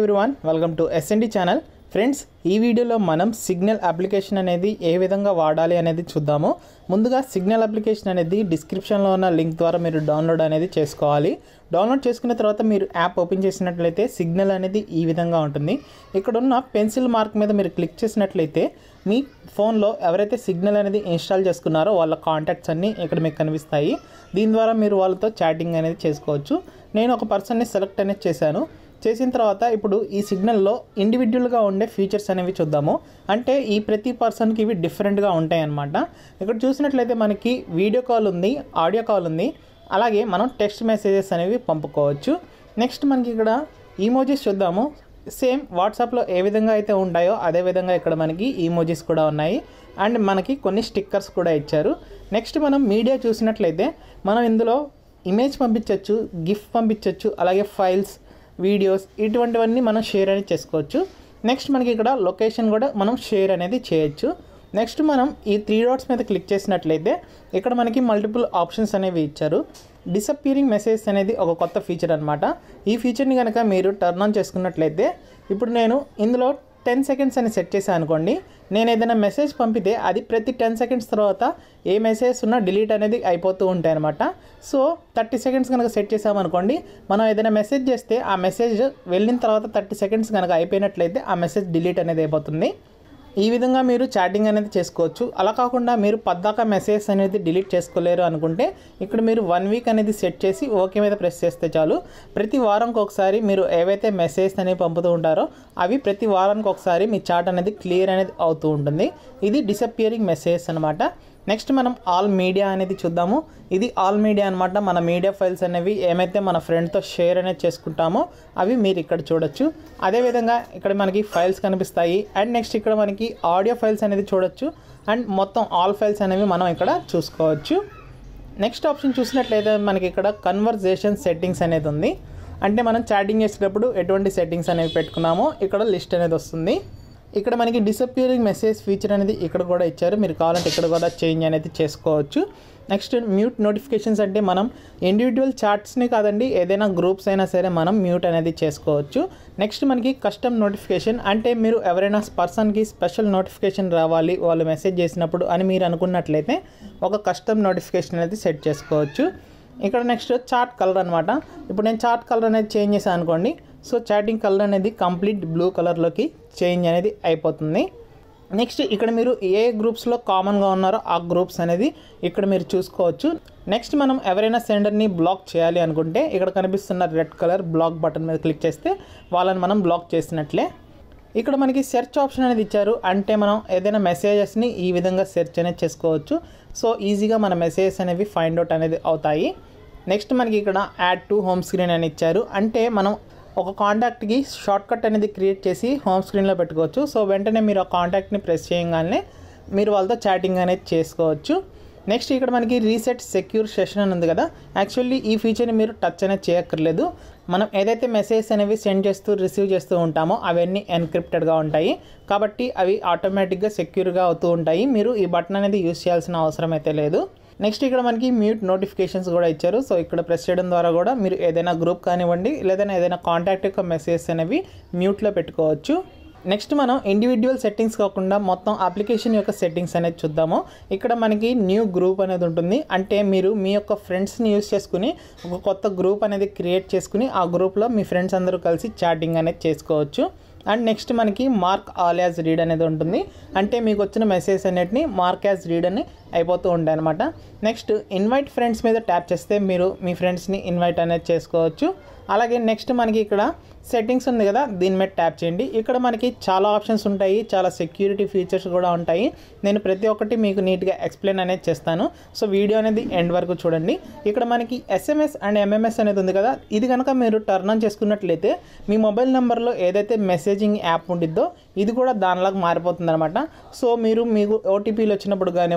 everyone welcome to SND channel friends ఈ వీడియోలో మనం సిగ్నల్ అప్లికేషన్ అనేది ఏ విధంగా వాడాలి అనేది చూద్దాము ముందుగా సిగ్నల్ అప్లికేషన్ అనేది డిస్క్రిప్షన్లో ఉన్న లింక్ ద్వారా మీరు డౌన్లోడ్ అనేది చేసుకోవాలి డౌన్లోడ్ చేసుకున్న తర్వాత మీరు యాప్ ఓపెన్ చేసినట్లయితే సిగ్నల్ అనేది ఈ విధంగా ఉంటుంది ఇక్కడ ఉన్న పెన్సిల్ మార్క్ మీద మీరు క్లిక్ చేసినట్లయితే మీ ఫోన్లో ఎవరైతే సిగ్నల్ అనేది ఇన్స్టాల్ చేసుకున్నారో వాళ్ళ కాంటాక్ట్స్ అన్నీ ఇక్కడ మీకు కనిపిస్తాయి దీని ద్వారా మీరు వాళ్ళతో చాటింగ్ అనేది చేసుకోవచ్చు నేను ఒక పర్సన్ని సెలెక్ట్ అనేది చేశాను చేసిన తర్వాత ఇప్పుడు ఈ సిగ్నల్లో ఇండివిజువల్గా ఉండే ఫీచర్స్ అనేవి చూద్దాము అంటే ఈ ప్రతి పర్సన్కి ఇవి డిఫరెంట్గా ఉంటాయి అన్నమాట ఇక్కడ చూసినట్లయితే మనకి వీడియో కాల్ ఉంది ఆడియో కాల్ ఉంది అలాగే మనం టెక్స్ట్ మెసేజెస్ అనేవి పంపుకోవచ్చు నెక్స్ట్ మనకి ఇక్కడ ఈమోజీస్ చూద్దాము సేమ్ వాట్సాప్లో ఏ విధంగా అయితే ఉంటాయో అదే విధంగా ఇక్కడ మనకి ఈమోజీస్ కూడా ఉన్నాయి అండ్ మనకి కొన్ని స్టిక్కర్స్ కూడా ఇచ్చారు నెక్స్ట్ మనం మీడియా చూసినట్లయితే మనం ఇందులో ఇమేజ్ పంపించవచ్చు గిఫ్ట్ పంపించవచ్చు అలాగే ఫైల్స్ వీడియోస్ ఇటువంటివన్నీ మనం షేర్ అనేది చేసుకోవచ్చు నెక్స్ట్ మనకి ఇక్కడ లొకేషన్ కూడా మనం షేర్ అనేది చేయొచ్చు నెక్స్ట్ మనం ఈ త్రీ డాట్స్ మీద క్లిక్ చేసినట్లయితే ఇక్కడ మనకి మల్టిపుల్ ఆప్షన్స్ అనేవి ఇచ్చారు డిసప్పియరింగ్ మెసేజ్ అనేది ఒక కొత్త ఫీచర్ అనమాట ఈ ఫీచర్ని కనుక మీరు టర్న్ ఆన్ చేసుకున్నట్లయితే ఇప్పుడు నేను ఇందులో టెన్ సెకండ్స్ అని సెట్ చేశాను అనుకోండి నేను ఏదైనా మెసేజ్ పంపితే అది ప్రతి టెన్ సెకండ్స్ తర్వాత ఏ మెసేజ్ ఉన్నా డిలీట్ అనేది అయిపోతూ ఉంటాయి అనమాట సో థర్టీ సెకండ్స్ కనుక సెట్ చేసామనుకోండి మనం ఏదైనా మెసేజ్ చేస్తే ఆ మెసేజ్ వెళ్ళిన తర్వాత థర్టీ సెకండ్స్ కనుక అయిపోయినట్లయితే ఆ మెసేజ్ డిలీట్ అనేది అయిపోతుంది ఈ విధంగా మీరు చాటింగ్ అనేది చేసుకోవచ్చు అలా కాకుండా మీరు పద్దాక మెసేజ్ అనేది డిలీట్ చేసుకోలేరు అనుకుంటే ఇక్కడ మీరు వన్ వీక్ అనేది సెట్ చేసి ఓకే మీద ప్రెస్ చేస్తే చాలు ప్రతి వారంకి ఒకసారి మీరు ఏవైతే మెసేజ్ అనేవి పంపుతూ ఉంటారో అవి ప్రతి వారానికి ఒకసారి మీ చాట్ అనేది క్లియర్ అనేది అవుతూ ఉంటుంది ఇది డిసప్పియరింగ్ మెసేజ్ అనమాట నెక్స్ట్ మనం ఆల్ మీడియా అనేది చూద్దాము ఇది ఆల్ మీడియా అనమాట మన మీడియా ఫైల్స్ అనేవి ఏమైతే మన ఫ్రెండ్తో షేర్ అనేది చేసుకుంటామో అవి మీరు ఇక్కడ చూడొచ్చు అదేవిధంగా ఇక్కడ మనకి ఫైల్స్ కనిపిస్తాయి అండ్ నెక్స్ట్ ఇక్కడ మనకి ఆడియో ఫైల్స్ అనేది చూడొచ్చు అండ్ మొత్తం ఆల్ ఫైల్స్ అనేవి మనం ఇక్కడ చూసుకోవచ్చు నెక్స్ట్ ఆప్షన్ చూసినట్లయితే మనకి ఇక్కడ కన్వర్జేషన్ సెట్టింగ్స్ అనేది ఉంది అంటే మనం చాటింగ్ చేసేటప్పుడు ఎటువంటి సెట్టింగ్స్ అనేవి పెట్టుకున్నామో ఇక్కడ లిస్ట్ అనేది వస్తుంది ఇక్కడ మనకి డిసప్పియరింగ్ మెసేజ్ ఫీచర్ అనేది ఇక్కడ కూడా ఇచ్చారు మీరు కావాలంటే ఇక్కడ కూడా చేంజ్ అనేది చేసుకోవచ్చు నెక్స్ట్ మ్యూట్ నోటిఫికేషన్స్ అంటే మనం ఇండివిజువల్ చార్ట్స్ని కాదండి ఏదైనా గ్రూప్స్ అయినా సరే మనం మ్యూట్ అనేది చేసుకోవచ్చు నెక్స్ట్ మనకి కస్టమ్ నోటిఫికేషన్ అంటే మీరు ఎవరైనా పర్సన్కి స్పెషల్ నోటిఫికేషన్ రావాలి వాళ్ళు మెసేజ్ చేసినప్పుడు అని మీరు అనుకున్నట్లయితే ఒక కస్టమ్ నోటిఫికేషన్ అనేది సెట్ చేసుకోవచ్చు ఇక్కడ నెక్స్ట్ చార్ట్ కలర్ అనమాట ఇప్పుడు నేను చార్ట్ కలర్ అనేది చేంజ్ చేశాను అనుకోండి సో చాటింగ్ కలర్ అనేది కంప్లీట్ బ్లూ కలర్లోకి చేంజ్ అనేది అయిపోతుంది నెక్స్ట్ ఇక్కడ మీరు ఏ గ్రూప్స్లో కామన్గా ఉన్నారో ఆ గ్రూప్స్ అనేది ఇక్కడ మీరు చూసుకోవచ్చు నెక్స్ట్ మనం ఎవరైనా సెండర్ని బ్లాక్ చేయాలి అనుకుంటే ఇక్కడ కనిపిస్తున్న రెడ్ కలర్ బ్లాక్ బటన్ మీద క్లిక్ చేస్తే వాళ్ళని మనం బ్లాక్ చేసినట్లే ఇక్కడ మనకి సెర్చ్ ఆప్షన్ అనేది ఇచ్చారు అంటే మనం ఏదైనా మెసేజెస్ని ఈ విధంగా సెర్చ్ అనేది చేసుకోవచ్చు సో ఈజీగా మన మెసేజెస్ అనేవి ఫైండ్ అవుట్ అనేది అవుతాయి నెక్స్ట్ మనకి ఇక్కడ యాడ్ టు హోమ్ స్క్రీన్ అని ఇచ్చారు అంటే మనం ఒక కాంటాక్ట్కి షార్ట్ కట్ అనేది క్రియేట్ చేసి హోమ్ స్క్రీన్లో పెట్టుకోవచ్చు సో వెంటనే మీరు ఆ కాంటాక్ట్ని ప్రెస్ చేయగానే మీరు వాళ్ళతో చాటింగ్ అనేది చేసుకోవచ్చు నెక్స్ట్ ఇక్కడ మనకి రీసెట్ సెక్యూర్ సెషన్ అని ఉంది కదా యాక్చువల్లీ ఈ ఫీచర్ని మీరు టచ్ అనేది చేయక్కర్లేదు మనం ఏదైతే మెసేజ్ అనేవి సెండ్ చేస్తూ రిసీవ్ చేస్తూ ఉంటామో అవన్నీ ఎన్క్రిప్టెడ్గా ఉంటాయి కాబట్టి అవి ఆటోమేటిక్గా సెక్యూర్గా అవుతూ ఉంటాయి మీరు ఈ బటన్ అనేది యూస్ చేయాల్సిన అవసరం అయితే లేదు నెక్స్ట్ ఇక్కడ మనకి మ్యూట్ నోటిఫికేషన్స్ కూడా ఇచ్చారు సో ఇక్కడ ప్రెస్ చేయడం ద్వారా కూడా మీరు ఏదైనా గ్రూప్ కానివ్వండి లేదా ఏదైనా కాంటాక్ట్ యొక్క మెసేజెస్ అనేవి మ్యూట్లో పెట్టుకోవచ్చు నెక్స్ట్ మనం ఇండివిజువల్ సెట్టింగ్స్ కాకుండా మొత్తం అప్లికేషన్ యొక్క సెట్టింగ్స్ అనేది చూద్దాము ఇక్కడ మనకి న్యూ గ్రూప్ అనేది ఉంటుంది అంటే మీరు మీ యొక్క ఫ్రెండ్స్ని యూస్ చేసుకుని ఒక కొత్త గ్రూప్ అనేది క్రియేట్ చేసుకుని ఆ గ్రూప్లో మీ ఫ్రెండ్స్ అందరూ కలిసి చాటింగ్ అనేది చేసుకోవచ్చు అండ్ నెక్స్ట్ మనకి మార్క్ ఆల్ యాజ్ రీడ్ అనేది ఉంటుంది అంటే మీకు వచ్చిన మెసేజ్ అన్నిటిని మార్క్ యాజ్ రీడ్ అని అయిపోతూ ఉంటాయి అనమాట నెక్స్ట్ ఇన్వైట్ ఫ్రెండ్స్ మీద ట్యాప్ చేస్తే మీరు మీ ఫ్రెండ్స్ని ఇన్వైట్ అనేది చేసుకోవచ్చు అలాగే నెక్స్ట్ మనకి ఇక్కడ సెట్టింగ్స్ ఉంది కదా దీని మీద ట్యాప్ చేయండి ఇక్కడ మనకి చాలా ఆప్షన్స్ ఉంటాయి చాలా సెక్యూరిటీ ఫీచర్స్ కూడా ఉంటాయి నేను ప్రతి ఒక్కటి మీకు నీట్గా ఎక్స్ప్లెయిన్ అనేది చేస్తాను సో వీడియో అనేది ఎండ్ వరకు చూడండి ఇక్కడ మనకి ఎస్ఎంఎస్ అండ్ ఎంఎంఎస్ అనేది ఉంది కదా ఇది కనుక మీరు టర్న్ ఆన్ చేసుకున్నట్లయితే మీ మొబైల్ నెంబర్లో ఏదైతే మెసేజింగ్ యాప్ ఉండిద్దో ఇది కూడా దానిలాగా మారిపోతుంది అనమాట సో మీరు మీకు ఓటీపీలు వచ్చినప్పుడు కానివ్వండి నార్మల్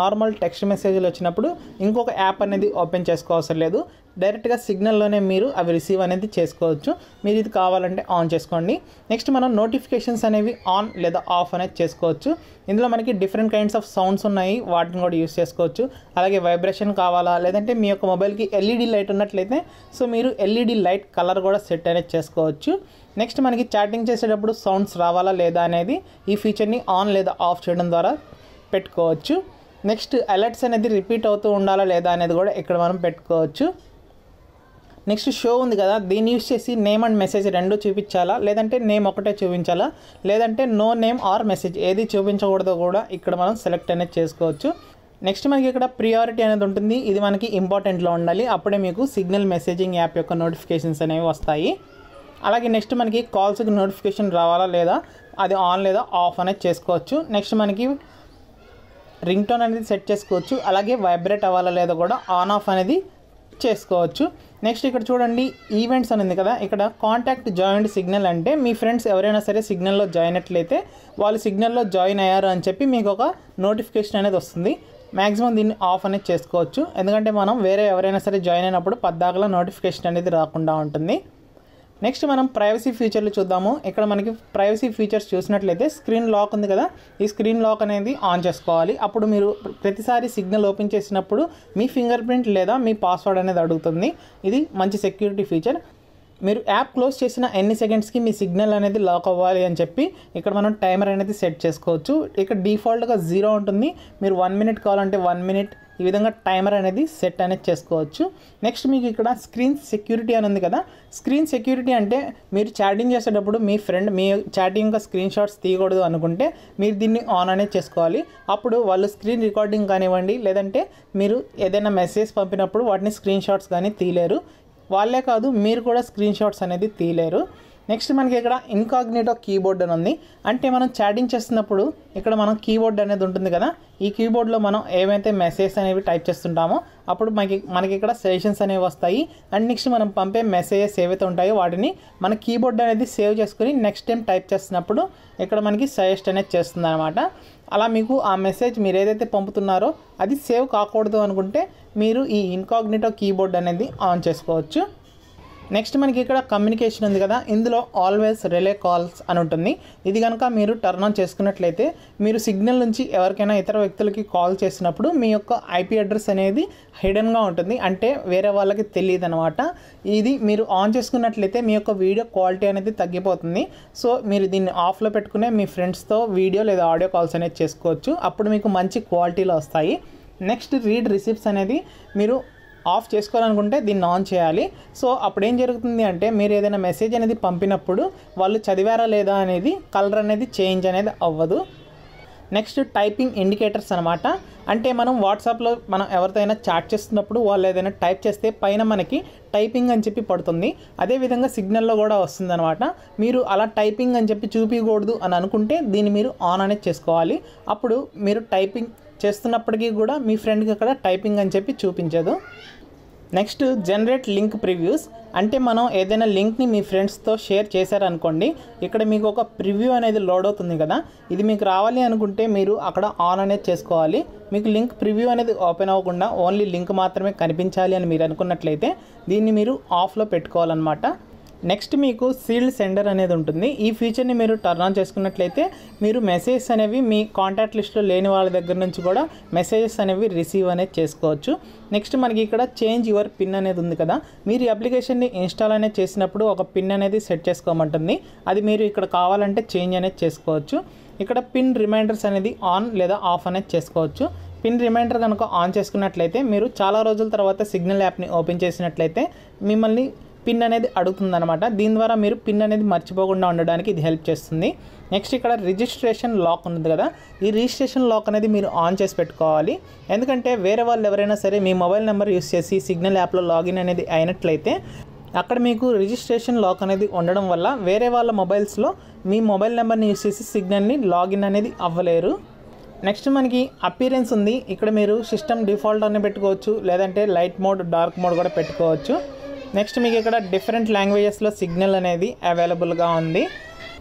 నార్మల్ టెక్స్ట్ మెసేజ్లు వచ్చినప్పుడు ఇంకొక యాప్ అనేది ఓపెన్ చేసుకోవసరం లేదు డైరెక్ట్గా సిగ్నల్లోనే మీరు అవి రిసీవ్ అనేది చేసుకోవచ్చు మీరు ఇది కావాలంటే ఆన్ చేసుకోండి నెక్స్ట్ మనం నోటిఫికేషన్స్ అనేవి ఆన్ లేదా ఆఫ్ అనేది చేసుకోవచ్చు ఇందులో మనకి డిఫరెంట్ కైండ్స్ ఆఫ్ సౌండ్స్ ఉన్నాయి వాటిని కూడా యూస్ చేసుకోవచ్చు అలాగే వైబ్రేషన్ కావాలా లేదంటే మీ యొక్క మొబైల్కి ఎల్ఈడి లైట్ ఉన్నట్లయితే సో మీరు ఎల్ఈడి లైట్ కలర్ కూడా సెట్ అనేది చేసుకోవచ్చు నెక్స్ట్ మనకి చాటింగ్ చేసేటప్పుడు సౌండ్స్ రావాలా లేదా అనేది ఈ ఫీచర్ని ఆన్ లేదా ఆఫ్ చేయడం ద్వారా పెట్టుకోవచ్చు నెక్స్ట్ అలర్ట్స్ అనేది రిపీట్ అవుతూ ఉండాలా లేదా అనేది కూడా ఇక్కడ మనం పెట్టుకోవచ్చు నెక్స్ట్ షో ఉంది కదా దీన్ని యూస్ చేసి నేమ్ అండ్ మెసేజ్ రెండు చూపించాలా లేదంటే నేమ్ ఒకటే చూపించాలా లేదంటే నో నేమ్ ఆర్ మెసేజ్ ఏది చూపించకూడదో కూడా ఇక్కడ మనం సెలెక్ట్ అనేది చేసుకోవచ్చు నెక్స్ట్ మనకి ఇక్కడ ప్రియారిటీ అనేది ఉంటుంది ఇది మనకి ఇంపార్టెంట్లో ఉండాలి అప్పుడే మీకు సిగ్నల్ మెసేజింగ్ యాప్ యొక్క నోటిఫికేషన్స్ అనేవి వస్తాయి అలాగే నెక్స్ట్ మనకి కాల్స్కి నోటిఫికేషన్ రావాలా లేదా అది ఆన్ లేదా ఆఫ్ అనేది చేసుకోవచ్చు నెక్స్ట్ మనకి రింగ్ టోన్ అనేది సెట్ చేసుకోవచ్చు అలాగే వైబ్రేట్ అవ్వాలా లేదా కూడా ఆన్ ఆఫ్ అనేది చేసుకోవచ్చు నెక్స్ట్ ఇక్కడ చూడండి ఈవెంట్స్ అని ఉంది కదా ఇక్కడ కాంటాక్ట్ జాయిన్డ్ సిగ్నల్ అంటే మీ ఫ్రెండ్స్ ఎవరైనా సరే సిగ్నల్లో జాయిన్ అయినట్లయితే వాళ్ళు సిగ్నల్లో జాయిన్ అయ్యారు అని చెప్పి మీకు ఒక నోటిఫికేషన్ అనేది వస్తుంది మ్యాక్సిమం దీన్ని ఆఫ్ అనేది చేసుకోవచ్చు ఎందుకంటే మనం వేరే ఎవరైనా సరే జాయిన్ అయినప్పుడు పద్దాకలా నోటిఫికేషన్ అనేది రాకుండా ఉంటుంది నెక్స్ట్ మనం ప్రైవసీ ఫీచర్లు చూద్దాము ఇక్కడ మనకి ప్రైవసీ ఫీచర్స్ చూసినట్లయితే స్క్రీన్ లాక్ ఉంది కదా ఈ స్క్రీన్ లాక్ అనేది ఆన్ చేసుకోవాలి అప్పుడు మీరు ప్రతిసారి సిగ్నల్ ఓపెన్ చేసినప్పుడు మీ ఫింగర్ ప్రింట్ లేదా మీ పాస్వర్డ్ అనేది అడుగుతుంది ఇది మంచి సెక్యూరిటీ ఫీచర్ మీరు యాప్ క్లోజ్ చేసిన ఎన్ని సెకండ్స్కి మీ సిగ్నల్ అనేది లాక్ అవ్వాలి అని చెప్పి ఇక్కడ మనం టైమర్ అనేది సెట్ చేసుకోవచ్చు ఇక్కడ డిఫాల్ట్గా జీరో ఉంటుంది మీరు వన్ మినిట్ కావాలంటే వన్ మినిట్ ఈ విధంగా టైమర్ అనేది సెట్ అనేది చేసుకోవచ్చు నెక్స్ట్ మీకు ఇక్కడ స్క్రీన్ సెక్యూరిటీ అని ఉంది కదా స్క్రీన్ సెక్యూరిటీ అంటే మీరు చాటింగ్ చేసేటప్పుడు మీ ఫ్రెండ్ మీ చాటింగ్ యొక్క స్క్రీన్ షాట్స్ తీయకూడదు అనుకుంటే మీరు దీన్ని ఆన్ అనేది చేసుకోవాలి అప్పుడు వాళ్ళు స్క్రీన్ రికార్డింగ్ కానివ్వండి లేదంటే మీరు ఏదైనా మెసేజ్ పంపినప్పుడు వాటిని స్క్రీన్ షాట్స్ కానీ తీయలేరు వాళ్ళే కాదు మీరు కూడా స్క్రీన్ షాట్స్ అనేది తీయలేరు నెక్స్ట్ మనకి ఇక్కడ ఇన్కాగ్నేటో కీబోర్డ్ అని ఉంది అంటే మనం చాటింగ్ చేస్తున్నప్పుడు ఇక్కడ మనం కీబోర్డ్ అనేది ఉంటుంది కదా ఈ కీబోర్డ్లో మనం ఏవైతే మెసేజ్ అనేవి టైప్ చేస్తుంటామో అప్పుడు మనకి మనకి ఇక్కడ సజెషన్స్ అనేవి వస్తాయి అండ్ నెక్స్ట్ మనం పంపే మెసేజెస్ ఏవైతే ఉంటాయో వాటిని మన కీబోర్డ్ అనేది సేవ్ చేసుకుని నెక్స్ట్ టైం టైప్ చేస్తున్నప్పుడు ఇక్కడ మనకి సజెస్ట్ అనేది చేస్తుంది అనమాట అలా మీకు ఆ మెసేజ్ మీరు ఏదైతే పంపుతున్నారో అది సేవ్ కాకూడదు అనుకుంటే మీరు ఈ ఇన్కాగ్నేటో కీబోర్డ్ అనేది ఆన్ చేసుకోవచ్చు నెక్స్ట్ మనకి ఇక్కడ కమ్యూనికేషన్ ఉంది కదా ఇందులో ఆల్వేస్ రిలే కాల్స్ అని ఉంటుంది ఇది కనుక మీరు టర్న్ ఆన్ చేసుకున్నట్లయితే మీరు సిగ్నల్ నుంచి ఎవరికైనా ఇతర వ్యక్తులకి కాల్ చేసినప్పుడు మీ యొక్క ఐపీ అడ్రస్ అనేది హిడెన్గా ఉంటుంది అంటే వేరే వాళ్ళకి తెలియదు అనమాట ఇది మీరు ఆన్ చేసుకున్నట్లయితే మీ యొక్క వీడియో క్వాలిటీ అనేది తగ్గిపోతుంది సో మీరు దీన్ని ఆఫ్లో పెట్టుకునే మీ ఫ్రెండ్స్తో వీడియో లేదా ఆడియో కాల్స్ అనేది చేసుకోవచ్చు అప్పుడు మీకు మంచి క్వాలిటీలో వస్తాయి నెక్స్ట్ రీడ్ రిసిప్ట్స్ అనేది మీరు ఆఫ్ చేసుకోవాలనుకుంటే దీన్ని ఆన్ చేయాలి సో అప్పుడు ఏం జరుగుతుంది అంటే మీరు ఏదైనా మెసేజ్ అనేది పంపినప్పుడు వాళ్ళు చదివారా లేదా అనేది కలర్ అనేది చేంజ్ అనేది అవ్వదు నెక్స్ట్ టైపింగ్ ఇండికేటర్స్ అనమాట అంటే మనం వాట్సాప్లో మనం ఎవరితో అయినా చాట్ చేస్తున్నప్పుడు వాళ్ళు ఏదైనా టైప్ చేస్తే పైన మనకి టైపింగ్ అని చెప్పి పడుతుంది అదేవిధంగా సిగ్నల్లో కూడా వస్తుంది అనమాట మీరు అలా టైపింగ్ అని చెప్పి చూపించకూడదు అని అనుకుంటే దీన్ని మీరు ఆన్ అనేది చేసుకోవాలి అప్పుడు మీరు టైపింగ్ చేస్తున్నప్పటికీ కూడా మీ ఫ్రెండ్కి అక్కడ టైపింగ్ అని చెప్పి చూపించదు నెక్స్ట్ జనరేట్ లింక్ ప్రివ్యూస్ అంటే మనం ఏదైనా లింక్ని మీ ఫ్రెండ్స్తో షేర్ చేశారనుకోండి ఇక్కడ మీకు ఒక ప్రివ్యూ అనేది లోడ్ అవుతుంది కదా ఇది మీకు రావాలి అనుకుంటే మీరు అక్కడ ఆన్ అనేది చేసుకోవాలి మీకు లింక్ ప్రివ్యూ అనేది ఓపెన్ అవ్వకుండా ఓన్లీ లింక్ మాత్రమే కనిపించాలి అని మీరు అనుకున్నట్లయితే దీన్ని మీరు ఆఫ్లో పెట్టుకోవాలన్నమాట నెక్స్ట్ మీకు సీల్డ్ సెండర్ అనేది ఉంటుంది ఈ ఫీచర్ని మీరు టర్న్ ఆన్ చేసుకున్నట్లయితే మీరు మెసేజెస్ అనేవి మీ కాంటాక్ట్ లిస్ట్లో లేని వాళ్ళ దగ్గర నుంచి కూడా మెసేజెస్ అనేవి రిసీవ్ అనేది చేసుకోవచ్చు నెక్స్ట్ మనకి ఇక్కడ చేంజ్ యువర్ పిన్ అనేది ఉంది కదా మీరు ఈ అప్లికేషన్ని ఇన్స్టాల్ అనేది చేసినప్పుడు ఒక పిన్ అనేది సెట్ చేసుకోమంటుంది అది మీరు ఇక్కడ కావాలంటే చేంజ్ అనేది చేసుకోవచ్చు ఇక్కడ పిన్ రిమైండర్స్ అనేది ఆన్ లేదా ఆఫ్ అనేది చేసుకోవచ్చు పిన్ రిమైండర్ కనుక ఆన్ చేసుకున్నట్లయితే మీరు చాలా రోజుల తర్వాత సిగ్నల్ యాప్ని ఓపెన్ చేసినట్లయితే మిమ్మల్ని పిన్ అనేది అడుగుతుందన్నమాట దీని ద్వారా మీరు పిన్ అనేది మర్చిపోకుండా ఉండడానికి ఇది హెల్ప్ చేస్తుంది నెక్స్ట్ ఇక్కడ రిజిస్ట్రేషన్ లాక్ ఉంది కదా ఈ రిజిస్ట్రేషన్ లాక్ అనేది మీరు ఆన్ చేసి పెట్టుకోవాలి ఎందుకంటే వేరే వాళ్ళు ఎవరైనా సరే మీ మొబైల్ నెంబర్ యూస్ చేసి సిగ్నల్ యాప్లో లాగిన్ అనేది అయినట్లయితే అక్కడ మీకు రిజిస్ట్రేషన్ లాక్ అనేది ఉండడం వల్ల వేరే వాళ్ళ మొబైల్స్లో మీ మొబైల్ నెంబర్ని యూస్ చేసి సిగ్నల్ని లాగిన్ అనేది అవ్వలేరు నెక్స్ట్ మనకి అపీరెన్స్ ఉంది ఇక్కడ మీరు సిస్టమ్ డిఫాల్ట్ అని పెట్టుకోవచ్చు లేదంటే లైట్ మోడ్ డార్క్ మోడ్ కూడా పెట్టుకోవచ్చు నెక్స్ట్ మీకు ఇక్కడ డిఫరెంట్ లాంగ్వేజెస్లో సిగ్నల్ అనేది అవైలబుల్గా ఉంది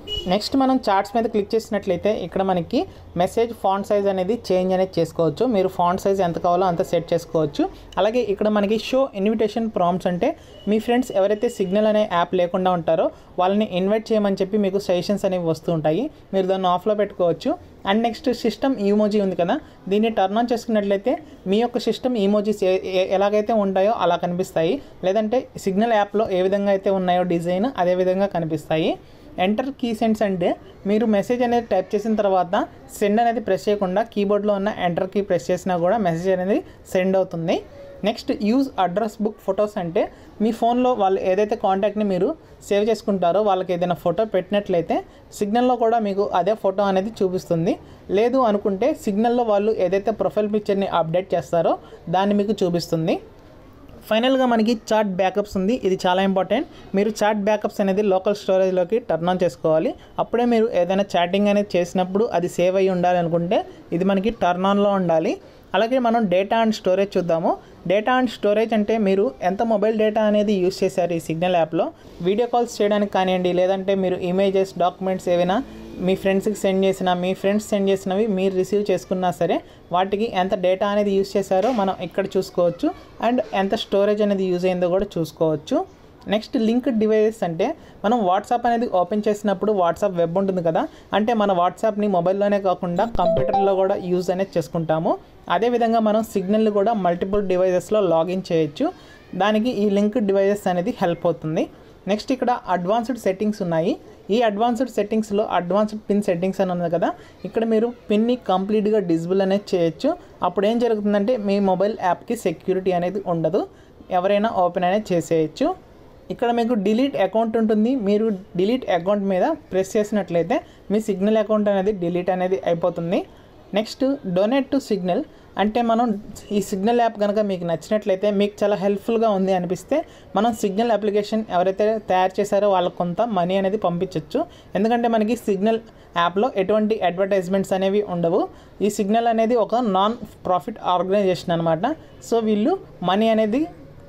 నెక్స్ట్ మనం చార్ట్స్ మీద క్లిక్ చేసినట్లయితే ఇక్కడ మనకి మెసేజ్ ఫాంట్ సైజ్ అనేది చేంజ్ అనేది చేసుకోవచ్చు మీరు ఫాంట్ సైజ్ ఎంత కావాలో అంత సెట్ చేసుకోవచ్చు అలాగే ఇక్కడ మనకి షో ఇన్విటేషన్ ప్రాంప్ట్స్ అంటే మీ ఫ్రెండ్స్ ఎవరైతే సిగ్నల్ అనే యాప్ లేకుండా ఉంటారో వాళ్ళని ఇన్వైట్ చేయమని చెప్పి మీకు సజెషన్స్ అనేవి వస్తూ ఉంటాయి మీరు దాన్ని ఆఫ్లో పెట్టుకోవచ్చు అండ్ నెక్స్ట్ సిస్టమ్ ఈమోజీ ఉంది కదా దీన్ని టర్న్ ఆన్ చేసుకున్నట్లయితే మీ యొక్క సిస్టమ్ ఈమోజీస్ ఎలాగైతే ఉంటాయో అలా కనిపిస్తాయి లేదంటే సిగ్నల్ యాప్లో ఏ విధంగా అయితే ఉన్నాయో డిజైన్ అదే విధంగా కనిపిస్తాయి ఎంటర్ కీ సెండ్స్ అంటే మీరు మెసేజ్ అనేది టైప్ చేసిన తర్వాత సెండ్ అనేది ప్రెస్ చేయకుండా కీబోర్డ్లో ఉన్న ఎంటర్ కీ ప్రెస్ చేసినా కూడా మెసేజ్ అనేది సెండ్ అవుతుంది next use address book photos అంటే మీ ఫోన్లో వాళ్ళు ఏదైతే కాంటాక్ట్ని మీరు సేవ్ చేసుకుంటారో వాళ్ళకి ఏదైనా ఫోటో పెట్టినట్లయితే సిగ్నల్లో కూడా మీకు అదే ఫోటో అనేది చూపిస్తుంది లేదు అనుకుంటే సిగ్నల్లో వాళ్ళు ఏదైతే ప్రొఫైల్ పిక్చర్ని అప్డేట్ చేస్తారో దాన్ని మీకు చూపిస్తుంది ఫైనల్గా మనకి చార్ట్ బ్యాకప్స్ ఉంది ఇది చాలా ఇంపార్టెంట్ మీరు చార్ట్ బ్యాకప్స్ అనేది లోకల్ స్టోరేజ్లోకి టర్న్ ఆన్ చేసుకోవాలి అప్పుడే మీరు ఏదైనా చాటింగ్ అనేది చేసినప్పుడు అది సేవ్ అయ్యి ఉండాలి అనుకుంటే ఇది మనకి టర్న్ ఆన్లో ఉండాలి అలాగే మనం డేటా అండ్ స్టోరేజ్ చూద్దాము డేటా అండ్ స్టోరేజ్ అంటే మీరు ఎంత మొబైల్ డేటా అనేది యూస్ చేశారు ఈ సిగ్నల్ యాప్లో వీడియో కాల్స్ చేయడానికి కానివ్వండి లేదంటే మీరు ఇమేజెస్ డాక్యుమెంట్స్ ఏవైనా మీ ఫ్రెండ్స్కి సెండ్ చేసిన మీ ఫ్రెండ్స్ సెండ్ చేసినవి మీరు రిసీవ్ చేసుకున్నా సరే వాటికి ఎంత డేటా అనేది యూస్ చేశారో మనం ఇక్కడ చూసుకోవచ్చు అండ్ ఎంత స్టోరేజ్ అనేది యూజ్ అయిందో కూడా చూసుకోవచ్చు నెక్స్ట్ లింక్ డివైజెస్ అంటే మనం వాట్సాప్ అనేది ఓపెన్ చేసినప్పుడు వాట్సాప్ వెబ్ ఉంటుంది కదా అంటే మన వాట్సాప్ని మొబైల్లోనే కాకుండా కంప్యూటర్లో కూడా యూజ్ అనేది చేసుకుంటాము అదేవిధంగా మనం సిగ్నల్ని కూడా మల్టిపుల్ డివైజెస్లో లాగిన్ చేయొచ్చు దానికి ఈ లింక్ డివైజెస్ అనేది హెల్ప్ అవుతుంది నెక్స్ట్ ఇక్కడ అడ్వాన్స్డ్ సెట్టింగ్స్ ఉన్నాయి ఈ అడ్వాన్స్డ్ సెట్టింగ్స్లో అడ్వాన్స్డ్ పిన్ సెట్టింగ్స్ అని ఉంది కదా ఇక్కడ మీరు పిన్ని కంప్లీట్గా డిజిబుల్ అనేది చేయొచ్చు అప్పుడు ఏం జరుగుతుందంటే మీ మొబైల్ యాప్కి సెక్యూరిటీ అనేది ఉండదు ఎవరైనా ఓపెన్ అనేది చేసేయచ్చు ఇక్కడ మీకు డిలీట్ అకౌంట్ ఉంటుంది మీరు డిలీట్ అకౌంట్ మీద ప్రెస్ చేసినట్లయితే మీ సిగ్నల్ అకౌంట్ అనేది డిలీట్ అనేది అయిపోతుంది నెక్స్ట్ డొనేట్ టు సిగ్నల్ అంటే మనం ఈ సిగ్నల్ యాప్ కనుక మీకు నచ్చినట్లయితే మీకు చాలా హెల్ప్ఫుల్గా ఉంది అనిపిస్తే మనం సిగ్నల్ అప్లికేషన్ ఎవరైతే తయారు చేశారో వాళ్ళకి కొంత మనీ అనేది పంపించవచ్చు ఎందుకంటే మనకి సిగ్నల్ యాప్లో ఎటువంటి అడ్వర్టైజ్మెంట్స్ అనేవి ఉండవు ఈ సిగ్నల్ అనేది ఒక నాన్ ప్రాఫిట్ ఆర్గనైజేషన్ అనమాట సో వీళ్ళు మనీ అనేది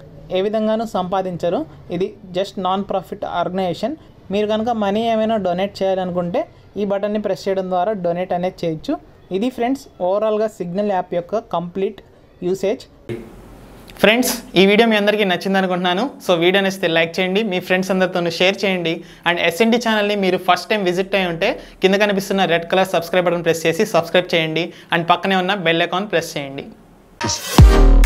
ఏ విధంగానూ సంపాదించరు ఇది జస్ట్ నాన్ ప్రాఫిట్ ఆర్గనైజేషన్ మీరు కనుక మనీ ఏమైనా డొనేట్ చేయాలనుకుంటే ఈ బటన్ని ప్రెస్ చేయడం ద్వారా డొనేట్ అనేది చేయొచ్చు ఇది ఫ్రెండ్స్ ఓవరాల్గా సిగ్నల్ యాప్ యొక్క కంప్లీట్ యూసేజ్ ఫ్రెండ్స్ ఈ వీడియో మీ అందరికీ నచ్చింది అనుకుంటున్నాను సో వీడియో నచ్చితే లైక్ చేయండి మీ ఫ్రెండ్స్ అందరితో షేర్ చేయండి అండ్ ఎస్ఎన్డి ఛానల్ని మీరు ఫస్ట్ టైం విజిట్ అయి ఉంటే కింద కనిపిస్తున్న red colour subscribe button press చేసి సబ్స్క్రైబ్ చేయండి అండ్ పక్కనే ఉన్న బెల్ ఐకాన్ ప్రెస్ చేయండి